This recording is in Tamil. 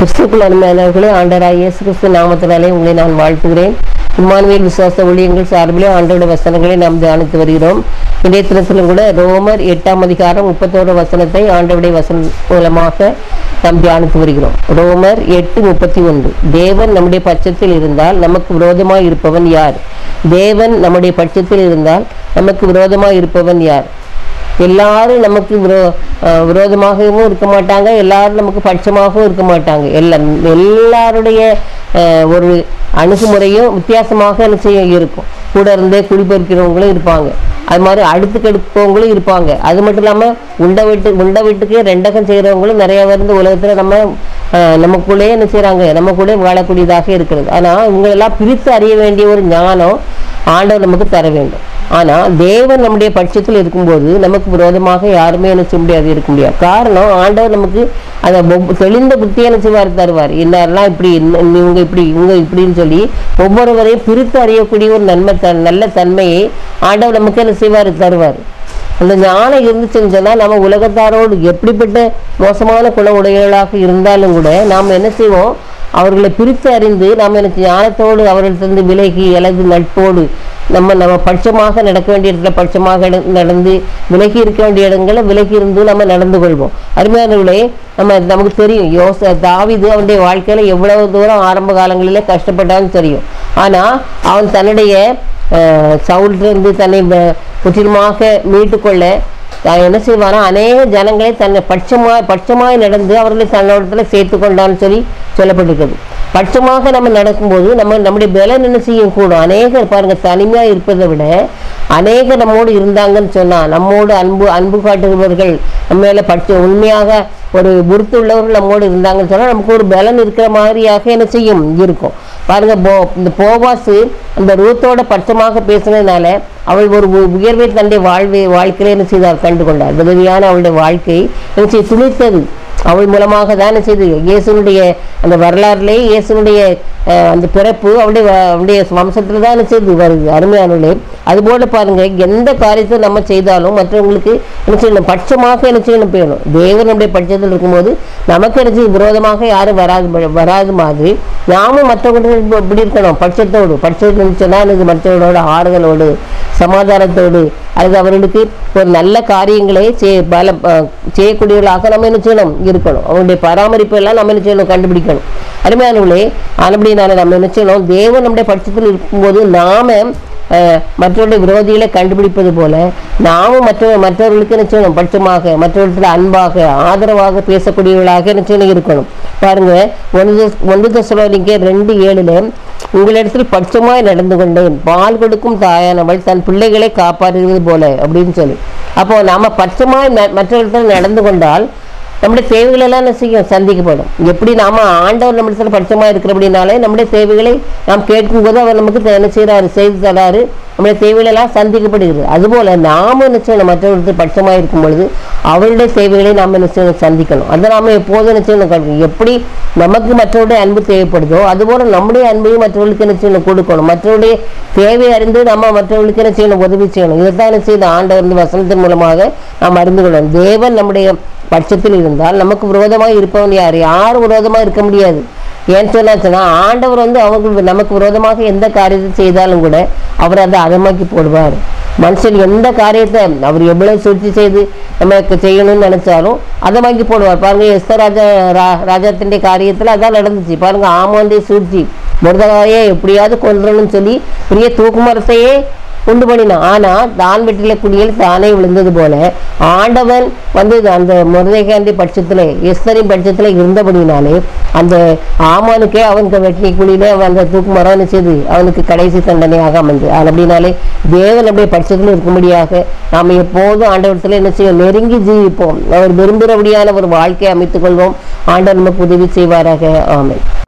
கிறிஸ்துக்குள் அருமையானவர்களே ஆண்டராய் இயேசு கிறிஸ்து நாமத்தினாலே உங்களை நான் வாழ்த்துகிறேன் இம்மானுவேல் விசுவாச ஊழியங்கள் சார்பிலே ஆண்டோட வசனங்களை நாம் தியானித்து வருகிறோம் இன்றைய தினத்திலும் கூட ரோமர் எட்டாம் அதிகாரம் முப்பத்தோரு வசனத்தை ஆண்டவுடைய வசனம் மூலமாக நாம் தியானித்து வருகிறோம் ரோமர் எட்டு முப்பத்தி ஒன்று தேவன் நம்முடைய பட்சத்தில் இருந்தால் நமக்கு விரோதமாய் இருப்பவன் யார் தேவன் நம்முடைய பட்சத்தில் இருந்தால் நமக்கு விரோதமாய் இருப்பவன் யார் எல்லாரும் நமக்கு விரோ அஹ் விரோதமாகவும் இருக்க மாட்டாங்க எல்லாரும் நமக்கு பட்சமாகவும் இருக்க மாட்டாங்க எல்லா எல்லாருடைய அஹ், ஒரு அணுகுமுறையும் வித்தியாசமாக என்ன செய்ய இருக்கும் கூட இருந்தே குடிபெருக்கிறவங்களும் இருப்பாங்க அது மாதிரி அடுத்து கெடுப்பவங்களும் இருப்பாங்க அது மட்டும் இல்லாமல் உண்ட வீட்டு உண்ட வீட்டுக்கே ரெண்டகம் செய்கிறவங்களும் நிறைய பேர் இந்த உலகத்தில் நம்ம அஹ், நமக்குள்ளேயே என்ன செய்கிறாங்க நம்ம கூட வாழக்கூடியதாக இருக்கிறது ஆனால் இவங்களெல்லாம் பிரித்து அறிய வேண்டிய ஒரு ஞானம் ஆண்டவர் நமக்கு தர வேண்டும் ஆனால் தேவன் நம்முடைய பட்சத்தில் இருக்கும்போது நமக்கு விரோதமாக யாருமே என்ன செய்ய முடியாது இருக்க முடியாது காரணம் ஆண்டவர் நமக்கு அந்த ஒவ்வொ- தெளிந்த புத்தியை என்ன செய்வார் தருவார் இன்னாரெல்லாம் இப்படி இன்ன- இவங்க இப்படி இவங்க இப்படின்னு சொல்லி ஒவ்வொருவரையும் பிரித்து அறியக்கூடிய ஒரு நன்மை த நல்ல தன்மையை ஆண்டவர் நமக்கு என்ன செய்வார் தருவார் அந்த ஞானம் இருந்துச்சுன்னு சொன்னால் நம்ம உலகத்தாரோடு எப்படிப்பட்ட மோசமான குண உடையவர்களாக இருந்தாலும் கூட நாம் என்ன செய்வோம் அவர்களை பிரித்து அறிந்து நாம் எனக்கு ஞானத்தோடு அவர்களிடத்திலிருந்து விலகி அல்லது நட்போடு நம்ம நம்ம பட்சமாக நடக்க வேண்டிய இடத்துல பட்சமாக நட- நடந்து விலகி இருக்க வேண்டிய இடங்களில் விலகி இருந்து நம்ம நடந்து கொள்வோம் அருமையானவர்களே நம்ம நமக்கு தெரியும் யோச தாவிது அவனுடைய வாழ்க்கையில எவ்வளவு தூரம் ஆரம்ப காலங்களிலே கஷ்டப்பட்டான்னு தெரியும் ஆனா அவன் தன்னுடைய அஹ், சவுலிலிருந்து தன்னை வ- முற்றிலுமாக மீட்டுக்கொள்ள தான் என்ன செய்வானா அநேக ஜனங்களை தன்னை பட்சமாய் பட்சமாய் நடந்து அவர்களை தன்னோடத்தில் சேர்த்து கொண்டான்னு சொல்லி சொல்லப்பட்டிருக்கிறது பட்சமாக நம்ம நடக்கும்போது நம்ம நம்முடைய பலன் என்ன செய்யும் கூடும் அநேகர் பாருங்க தனிமையாக இருப்பதை விட அநேகர் நம்மோடு இருந்தாங்கன்னு சொன்னா நம்மோடு அன்பு அன்பு காட்டுபவர்கள் நம்ம மேல பட்ச உண்மையாக ஒரு குருத்துள்ளவர்கள் நம்மோடு இருந்தாங்கன்னு சொன்னா நமக்கு ஒரு பலன் இருக்கிற மாதிரியாக என்ன செய்யும் இருக்கும் பாருங்க போ இந்த போவாசு அந்த ரூத்தோட பட்சமாக பேசினதுனால அவள் ஒரு உ- உயர்வை தன்னுடைய வாழ்வை வாழ்க்கையில என்ன செய்தார் கண்டு கொண்டார் விதவியான அவளுடைய வாழ்க்கை என்ன செய்ய துணித்தது அவள் மூலமாக தான் என்ன செய்து இயேசுனுடைய அந்த வரலாறுலே இயேசுனுடைய அஹ், அந்த பிறப்பு அவளுடைய வ- அவளுடைய வம்சத்தில் தான் என்ன செய்து வருது அருமையானவர்களே அதுபோல பாருங்க எந்த காரியத்தை நம்ம செய்தாலும் மற்றவங்களுக்கு என்ன செய்யணும் பட்சமாக என்ன செய்யணும் போயணும் தேவன் நம்முடைய பட்சத்தில் இருக்கும்போது நமக்கு என்ன செய்யும் விரோதமாக யாரும் வராது ம- வராது மாதிரி நாமும் மற்றவங்களுக்கு இப்படி இருக்கணும் பட்சத்தோடு பட்சத்தில் சொன்னால் இது மற்றவர்களோட ஆறுதலோடு சமாதானத்தோடு அல்லது அவர்களுக்கு ஒரு நல்ல காரியங்களை செய் பல அஹ், செய்யக்கூடியவர்களாக நம்ம என்ன செய்யணும் இருக்கணும் அவங்களுடைய பராமரிப்பு எல்லாம் நம்ம என்ன செய்யணும் கண்டுபிடிக்கணும் அருமையானவர்களே ஆனபடினால நம்ம என்ன செய்யணும் தேவன் நம்முடைய பட்சத்தில் இருக்கும்போது நாம அஹ், மற்றவருடைய விரோதிகளை கண்டுபிடிப்பது போல நாமும் மற்ற மற்றவர்களுக்கு என்ன செய்யணும் பட்சமாக மற்றவர்களிடத்தில் அன்பாக ஆதரவாக பேசக்கூடியவர்களாக என்ன செய்யணும் இருக்கணும் பாருங்க ஒன்று ஒன்று தசலோனிக்கே ரெண்டு ஏழுல உங்களிடத்தில் பட்சமாய் நடந்து கொண்டேன் பால் கொடுக்கும் தாயானவள் தன் பிள்ளைகளை காப்பாற்றுகிறது போல அப்படின்னு சொல்லி அப்போ நாம பட்சமாய் ம- மற்றவர்களிடத்தில் நடந்து கொண்டால் நம்முடைய தேவைகள் எல்லாம் என்ன செய்யும் சந்திக்கப்படும் எப்படி நாம ஆண்டவர் நம்மிடத்துல பட்சமா இருக்கிறபடினாலே நம்முடைய தேவைகளை நாம் கேட்கும்போது அவர் நமக்கு த- என்ன செய்யறாரு செய்து தராரு நம்முடைய தேவைகள் எல்லாம் சந்திக்கப்படுகிறது அதுபோல நாம என்ன செய்யணும் மற்றவர்களுக்கு பட்சமா இருக்கும் பொழுது அவருடைய தேவைகளை நாம் என்ன செய்யணும் சந்திக்கணும் அதை நாம எப்போதும் என்ன செய்யணும் கற்கணும். எப்படி நமக்கு மற்றவருடைய அன்பு தேவைப்படுதோ அதுபோல நம்முடைய அன்பையும் மற்றவர்களுக்கு என்ன செய்யணும் கொடுக்கணும் மற்றவருடைய தேவை அறிந்து நம்ம மற்றவர்களுக்கு என்ன செய்யணும் உதவி செய்யணும் இதைத்தான் என்ன செய்யணும் ஆண்டவர் இந்த வசனத்தின் மூலமாக நாம் அறிந்து கொள்ளணும் தேவன் நம்முடைய பட்சத்தில் இருந்தால் நமக்கு விரோதமாக இருப்பவன் யார் யாரும் விரோதமாக இருக்க முடியாது ஏன்னு சொன்னாச்சுன்னா ஆண்டவர் வந்து அவங்க நமக்கு விரோதமாக எந்த காரியத்தை செய்தாலும் கூட அவர் அதை அதமாக்கி போடுவார் மனுஷன் எந்த காரியத்தை அவர் எவ்வளவு சூழ்ச்சி செய்து நமக்கு செய்யணும்னு நினைச்சாலும் அதமாக்கி போடுவார் பாருங்க எஸ்தர் ராஜா ரா ராஜாத்தினுடைய காரியத்தில் அதான் நடந்துச்சு பாருங்க ஆமாந்தே சூழ்ச்சி முருதகாயே எப்படியாவது கொன்றணும்னு சொல்லி பெரிய தூக்கு மரத்தையே உண்டு பண்ணினான் ஆனா தான் வெட்டில குடியில் தானே விழுந்தது போல ஆண்டவன் வந்து அந்த முருதைகாந்தி பட்சத்துல எஸ்தரின் பட்சத்துல இருந்தபடினாலே அந்த ஆமானுக்கே அவனுக்கு வெட்டி குழியிலே அவன் அந்த தூக்கு மரம் என்ன செய்து அவனுக்கு கடைசி தண்டனையாக அமைந்து அப்படினாலே தேவன் அப்படியே பட்சத்தில் இருக்கும்படியாக நாம் எப்போதும் ஆண்டவரத்தில் என்ன செய்வோம் நெருங்கி ஜீவிப்போம் அவர் விரும்புகிறபடியான ஒரு வாழ்க்கையை அமைத்துக் கொள்வோம் ஆண்டவர் நமக்கு உதவி செய்வாராக ஆமென்